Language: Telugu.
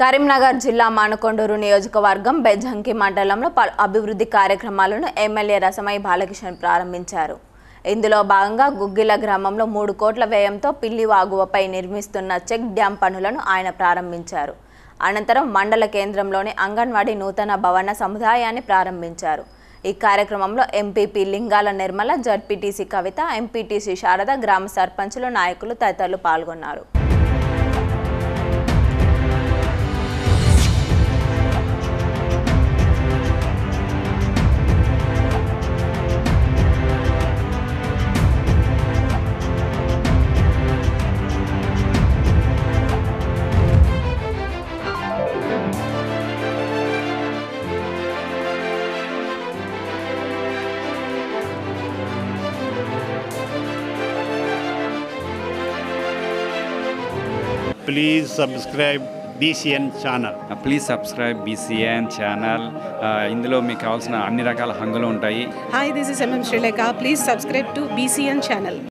కరీంనగర్ జిల్లా మానకొండూరు నియోజకవర్గం బెజ్జంకి మండలంలో పలు అభివృద్ధి కార్యక్రమాలను ఎమ్మెల్యే రసమై బాలకిషన్ ప్రారంభించారు ఇందులో భాగంగా గుగ్గిల గ్రామంలో మూడు కోట్ల వ్యయంతో పిల్లి వాగువపై నిర్మిస్తున్న చెక్ డ్యాం పనులను ఆయన ప్రారంభించారు అనంతరం మండల కేంద్రంలోని అంగన్వాడీ నూతన భవన సముదాయాన్ని ప్రారంభించారు ఈ కార్యక్రమంలో MPP Lingala Nirmala ZPTC Kavitha MPTC Sharada గ్రామ సర్పంచులు నాయకులు తదితరులు పాల్గొన్నారు please subscribe BCN channel. Please subscribe BCN channel ఇందులో మీకు కావాల్సిన అన్ని రకాల హంగులు ఉంటాయి Hi, this is MM Sri Lanka. Please subscribe to BCN channel.